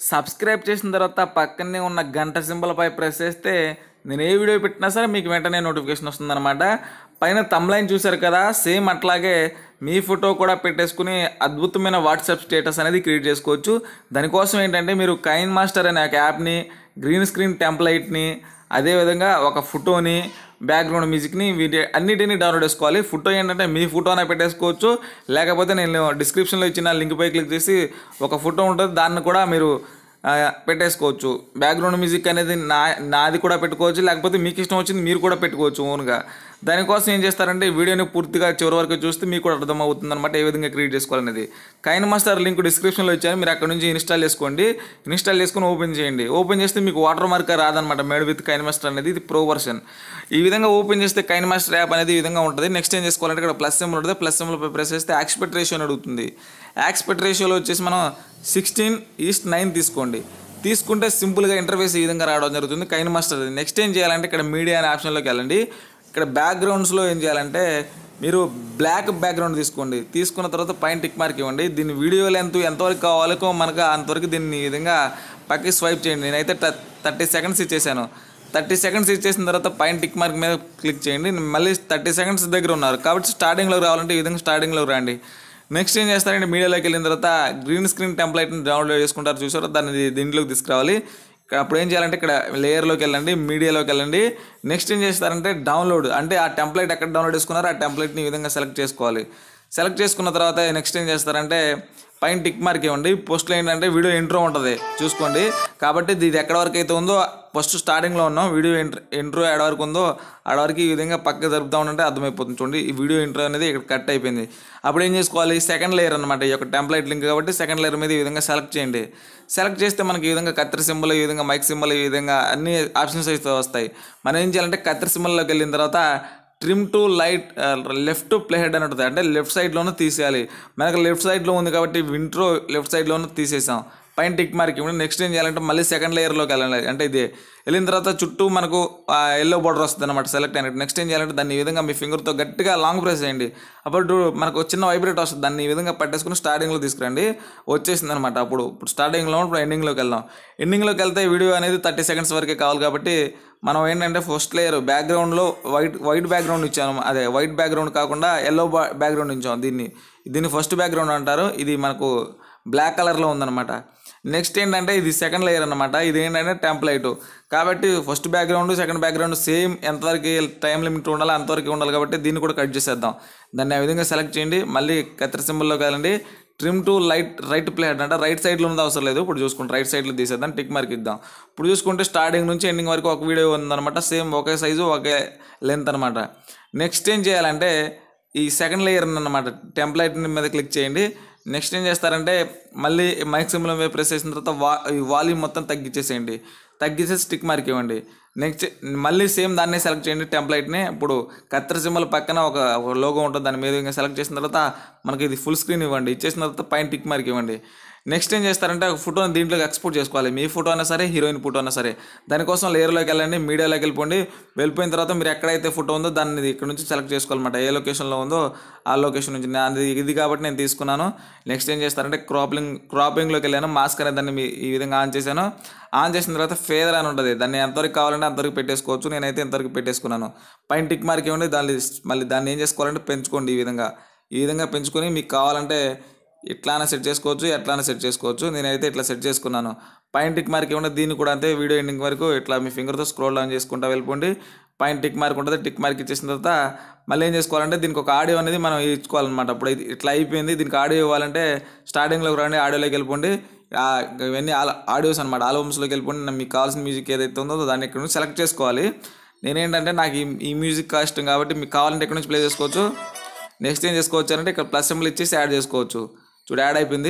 subscribe చేసిన తర్వాత పక్కనే ఉన్న గంట సింబల్పై ప్రెస్ చేస్తే నేను ఏ వీడియో పెట్టినా సరే మీకు వెంటనే నోటిఫికేషన్ వస్తుందన్నమాట పైన తమ్లైన్ చూశారు కదా సేమ్ అట్లాగే మీ ఫోటో కూడా పెట్టేసుకుని అద్భుతమైన వాట్సాప్ స్టేటస్ అనేది క్రియేట్ చేసుకోవచ్చు దానికోసం ఏంటంటే మీరు కైన్ మాస్టర్ అనే ఒక యాప్ని గ్రీన్ స్క్రీన్ టెంప్లైట్ని అదేవిధంగా ఒక ఫోటోని బ్యాక్గ్రౌండ్ మ్యూజిక్ని వీటి అన్నిటిని డౌన్లోడ్ చేసుకోవాలి ఫోటో ఏంటంటే మీ ఫోటోనే పెట్టేసుకోవచ్చు లేకపోతే నేను డిస్క్రిప్షన్లో ఇచ్చిన లింక్పై క్లిక్ చేసి ఒక ఫోటో ఉంటుంది దాన్ని కూడా మీరు ఆ, పెట్టేసుకోవచ్చు బ్యాక్గ్రౌండ్ మ్యూజిక్ అనేది నా నాది కూడా పెట్టుకోవచ్చు లేకపోతే మీకు ఇష్టం వచ్చింది మీరు కూడా పెట్టుకోవచ్చు ఓన్గా దానికోసం ఏం చేస్తారంటే ఈ వీడియోని పూర్తిగా చివరి వరకు చూస్తే మీకు కూడా అర్థమవుతుంది అనమాట ఏ విధంగా క్రియేట్ చేసుకోవాలనేది కైన్ మాస్టర్ లింక్ డిస్క్రిప్షన్లో ఇచ్చాను మీరు అక్కడ నుంచి ఇన్స్టాల్ చేసుకోండి ఇన్స్టాల్ చేసుకుని ఓపెన్ చేయండి ఓపెన్ చేస్తే మీకు వాటర్ మార్క్ రాదనమాట మేడ్ విత్ కైన్ మాస్టర్ అనేది ఇది ప్రో వర్షన్ ఈ విధంగా ఓపెన్ చేస్తే కైన్ మాస్టర్ యాప్ అనేది ఈ విధంగా ఉంటుంది నెక్స్ట్ ఏం చేసుకోవాలంటే ఇక్కడ ప్లస్ సింబల్ ఉంటుంది ప్లస్ సింబల్ ప్రెస్ చేస్తే యాక్స్పెక్ట్ రేషియో అని అడుగుతుంది యాక్స్పెక్ట్ రేషియోలో వచ్చేసి మనం సిక్స్టీన్ ఈస్ట్ నైన్ తీసుకోండి తీసుకుంటే సింపుల్గా ఇంటర్ఫేస్ ఈ విధంగా రావడం జరుగుతుంది కైన్ మాస్టర్ నెక్స్ట్ ఏం చేయాలంటే ఇక్కడ మీడియా అనే ఆప్షన్లోకి వెళ్ళండి ఇక్కడ బ్యాక్గ్రౌండ్స్లో ఏం చేయాలంటే మీరు బ్లాక్ బ్యాక్గ్రౌండ్ తీసుకోండి తీసుకున్న తర్వాత పైన టిక్ మార్క్ ఇవ్వండి దీని వీడియో లెంత్ ఎంతవరకు కావాలో మనకు అంతవరకు దీన్ని ఈ విధంగా పక్కకి స్వైప్ చేయండి నేనైతే థర్టీ సెకండ్స్ ఇచ్చేసాను థర్టీ సెకండ్స్ ఇచ్చేసిన తర్వాత పైన టిక్ మార్క్ మీద క్లిక్ చేయండి మళ్ళీ థర్టీ సెకండ్స్ దగ్గర ఉన్నారు కాబట్టి స్టార్టింగ్లో రావాలంటే ఈ విధంగా స్టార్టింగ్లో రండి నెక్స్ట్ ఏం చేస్తారంటే మీడియాలోకి వెళ్ళిన తర్వాత గ్రీన్ స్క్రీన్ టెంప్లైట్ని డౌన్లోడ్ చేసుకుంటారు చూసారో దాన్ని దీంట్లోకి తీసుకురావాలి ఇక్కడ అప్పుడు ఏం చేయాలంటే ఇక్కడ లేయర్లోకి వెళ్ళండి మీడియాలోకి వెళ్ళండి నెక్స్ట్ ఏం చేస్తారంటే డౌన్లోడ్ అంటే ఆ టెంప్లైట్ ఎక్కడ డౌన్లోడ్ చేసుకున్నారో ఆ టెంప్లైట్ని ఈ విధంగా సెలెక్ట్ చేసుకోవాలి సెలెక్ట్ చేసుకున్న తర్వాత నెక్స్ట్ ఏం చేస్తారంటే పైన టిక్ మార్క్ ఇవ్వండి పోస్ట్లో ఏంటంటే వీడియో ఇంట్రో ఉంటుంది చూసుకోండి కాబట్టి ఇది ఎక్కడ వరకు అయితే ఉందో ఫస్ట్ స్టార్టింగ్లో ఉన్నాం వీడియో ఇంట్రో ఇంట్రో ఎక్కడ వరకు ఉందో ఆడ వరకు ఈ విధంగా పక్క జరుపుతా ఉంటే అర్థమైపోతుంది చూడండి ఈ వీడియో ఇంట్రో అనేది ఇక్కడ కట్ అయిపోయింది అప్పుడు ఏం చేసుకోవాలి సెకండ్ లేయర్ అనమాట ఈ యొక్క టెంప్లైట్ లింక్ కాబట్టి సెకండ్ లేయర్ మీద ఈ విధంగా సెలెక్ట్ చేయండి సెలెక్ట్ చేస్తే మనకి ఈ విధంగా కత్తెర సింబల్ ఈ విధంగా మైక్ సింబల్ ఈ విధంగా అన్ని ఆప్షన్స్ అయితే వస్తాయి మనం ఏం చేయాలంటే కత్తెర సింబల్లోకి వెళ్ళిన తర్వాత trim to light left playhead అని ఉంటుంది అంటే లెఫ్ట్ సైడ్లోనూ తీసేయాలి మనకు లెఫ్ట్ సైడ్లో ఉంది కాబట్టి వింట్రో లెఫ్ట్ సైడ్లోనూ తీసేసాం పైన టిక్ మార్క్ ఇవ్వండి నెక్స్ట్ ఏం చేయాలంటే మళ్ళీ సెకండ్ లేయర్లోకి వెళ్ళాలి అంటే ఇది వెళ్ళిన తర్వాత చుట్టూ మనకు ఎల్లో బార్డర్ వస్తుంది అనమాట సెలెక్ట్ అయినట్టు నెక్స్ట్ ఏం చేయాలంటే దాన్ని ఈ విధంగా మీ ఫింగర్తో గట్టిగా లాంగ్ ప్రెస్ చేయండి అప్పుడు మనకు చిన్న వైబ్రేట్ వస్తుంది దాన్ని ఈ విధంగా పట్టేసుకుని స్టార్టింగ్లో తీసుకురండి వచ్చేసింది అనమాట అప్పుడు ఇప్పుడు స్టార్టింగ్లో ఇప్పుడు ఎండింగ్లోకి వెళ్దాం ఎండింగ్లోకి వెళ్తే వీడియో అనేది థర్టీ సెకండ్స్ వరకే కావాలి కాబట్టి మనం ఏంటంటే ఫస్ట్ లేయర్ బ్యాక్గ్రౌండ్లో వైట్ వైట్ బ్యాక్గ్రౌండ్ ఇచ్చాము అదే వైట్ బ్యాక్గ్రౌండ్ కాకుండా ఎల్లో బ్యాక్గ్రౌండ్ ఇచ్చాము దీన్ని దీన్ని ఫస్ట్ బ్యాక్గ్రౌండ్ అంటారు ఇది మనకు బ్లాక్ కలర్లో ఉందన్నమాట నెక్స్ట్ ఏంటంటే ఇది సెకండ్ లేయర్ అనమాట ఇది ఏంటంటే టెంప్లైట్ కాబట్టి first background second background same ఎంతవరకు టైం లిమిట్ ఉండాలి అంతవరకు ఉండాలి కాబట్టి దీన్ని కూడా కట్ చేసేద్దాం దాన్ని ఆ విధంగా సెలెక్ట్ చేయండి మళ్ళీ కత్తెర సింబల్లోకి వెళ్ళండి trim to light right playhead అంటే రైట్ సైడ్లో ఉంది అవసరం లేదు ఇప్పుడు చూసుకుంటే రైట్ సైడ్లో తీసేద్దాం టిక్ మార్క్ ఇద్దాం ఇప్పుడు చూసుకుంటే స్టార్టింగ్ నుంచి ఎండింగ్ వరకు ఒక వీడియో ఉందన్నమాట సేమ్ ఒకే సైజు ఒకే లెంత్ అనమాట నెక్స్ట్ ఏం చేయాలంటే ఈ సెకండ్ లేయర్ అన్నమాట టెంప్లైట్ మీద క్లిక్ చేయండి నెక్స్ట్ ఏం చేస్తారంటే మళ్ళీ మైక్ సింబల్ మీద ప్రెస్ చేసిన తర్వాత వా ఈ వాల్యూమ్ మొత్తం తగ్గించేసేయండి తగ్గించేసి స్టిక్ మార్క్ ఇవ్వండి నెక్స్ట్ మళ్ళీ సేమ్ దాన్నే సెలెక్ట్ చేయండి టెంప్లైట్ని ఇప్పుడు కత్తెర సింబల్ పక్కన ఒక లోగో ఉంటుంది దాని మీద ఇంకా సెలెక్ట్ చేసిన తర్వాత మనకి ఇది ఫుల్ స్క్రీన్ ఇవ్వండి ఇచ్చేసిన తర్వాత పైన టిక్ మార్క్ ఇవ్వండి నెక్స్ట్ ఏం చేస్తారంటే ఒక ఫోటోని దీంట్లోకి ఎక్స్పోర్ట్ చేసుకోవాలి మీ ఫోటో అయినా సరే హీరోయిన్ ఫోటో అయినా సరే దానికోసం లేయర్లోకి వెళ్ళండి మీడియాలోకి వెళ్ళిపోండి వెళ్ళిపోయిన తర్వాత మీరు ఎక్కడైతే ఫోటో ఉందో దాన్ని ఇక్కడ నుంచి సెలెక్ట్ చేసుకోవాలన్నమాట ఏ లొకేషన్లో ఉందో ఆ లొకేషన్ నుంచి నాది ఇది కాబట్టి నేను తీసుకున్నాను నెక్స్ట్ ఏం చేస్తారంటే క్రాపింగ్ క్రాపింగ్లోకి వెళ్ళాను మాస్క్ అనే దాన్ని మీ- ఈ విధంగా ఆన్ చేశాను ఆన్ చేసిన తర్వాత ఫేదర్ అని ఉంటుంది దాన్ని ఎంతవరకు కావాలంటే అంతవరకు పెట్టేసుకోవచ్చు నేనైతే ఎంతవరకు పెట్టేసుకున్నాను పైన టిక్ మార్క్ ఇవ్వండి దాన్ని మళ్ళీ దాన్ని ఏం చేసుకోవాలంటే పెంచుకోండి ఈ విధంగా ఈ విధంగా పెంచుకొని మీకు కావాలంటే ఇట్లానే సెట్ చేసుకోవచ్చు ఎట్లానే సెట్ చేసుకోవచ్చు నేనైతే ఇట్లా సెట్ చేసుకున్నాను పైన టిక్ మార్క్ ఇవ్వండి దీన్ని కూడా అంతే వీడియో ఎండింగ్ వరకు ఇట్లా మీ ఫింగర్తో స్క్రోల్ డౌన్ చేసుకుంటా వెళ్ళిపోండి పైన టిక్ మార్క్ ఉంటుంది టిక్ మార్క్ ఇచ్చేసిన తర్వాత మళ్ళీ ఏం చేసుకోవాలంటే దీనికి ఒక ఆడియో అనేది మనం ఇచ్చుకోవాలన్నమాట అప్పుడు ఇది ఇట్లా అయిపోయింది దీనికి ఆడియో ఇవ్వాలంటే స్టార్టింగ్లోకి రండి ఆడియోలోకి వెళ్ళిపోండి ఆ, ఇవన్నీ ఆడియోస్ అనమాట ఆల్బమ్స్లోకి వెళ్ళిపోండి మీకు కావాల్సిన మ్యూజిక్ ఏదైతే ఉందో దాన్ని ఇక్కడ నుంచి సెలెక్ట్ చేసుకోవాలి నేనేంటంటే నాకు ఈ ఈ మ్యూజిక్ ఇష్టం కాబట్టి మీకు కావాలంటే ఇక్కడ నుంచి ప్లే చేసుకోవచ్చు నెక్స్ట్ ఏం చేసుకోవచ్చు అంటే ఇక్కడ ప్లస్ సింబల్ ఇచ్చేసి యాడ్ చేసుకోవచ్చు చూడు యాడ్ అయిపోయింది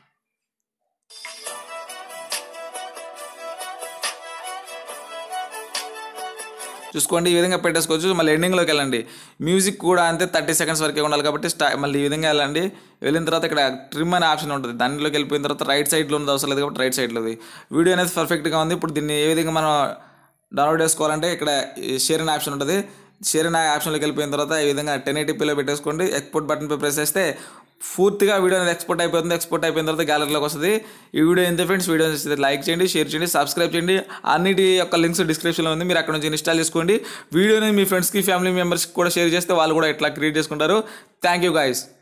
చూసుకోండి ఈ విధంగా పెట్టేసుకోవచ్చు మళ్ళీ ఎండింగ్లోకి వెళ్ళండి మ్యూజిక్ కూడా అంతే థర్టీ సెకండ్స్ వరకే ఉండాలి కాబట్టి స్టా మళ్ళీ ఈ విధంగా వెళ్ళండి వెళ్ళిన తర్వాత ఇక్కడ ట్రిమ్ అనే ఆప్షన్ ఉంటుంది దానిలోకి వెళ్ళిపోయిన తర్వాత రైట్ సైడ్లో ఉంది అవసరం లేదు కాబట్టి రైట్ సైడ్లోది వీడియో అనేది పర్ఫెక్ట్గా ఉంది ఇప్పుడు దీన్ని ఏ విధంగా మనం డౌన్లోడ్ చేసుకోవాలంటే ఇక్కడ షేర్ అనే ఆప్షన్ ఉంటుంది షేర్ అనే ఆప్షన్లోకి వెళ్ళిపోయిన తర్వాత ఈ విధంగా టెన్ ఎయిటీపీలో పెట్టేసుకోండి ఎక్స్పోర్ట్ బటన్ పై ప్రెస్ చేస్తే పూర్తిగా వీడియో అనేది ఎక్స్పోర్ట్ అయిపోతుంది ఎక్స్పోర్ట్ అయిపోయిన తర్వాత గ్యాలరీలోకి వస్తుంది ఈ వీడియో ఎంత ఫ్రెండ్స్ వీడియో నచ్చితే లైక్ చేయండి షేర్ చేయండి సబ్స్క్రైబ్ చేయండి అన్నిటి యొక్క లింక్స్ డిస్క్రిప్షన్లో ఉంది మీరు అక్కడ నుంచి ఇన్స్టాల్ చేసుకోండి వీడియోని మీ ఫ్రెండ్స్కి ఫ్యామిలీ మెంబర్స్కి కూడా షేర్ చేస్తే వాళ్ళు కూడా ఇట్లా క్రియేట్ చేసుకుంటారు థ్యాంక్ యూ గైస్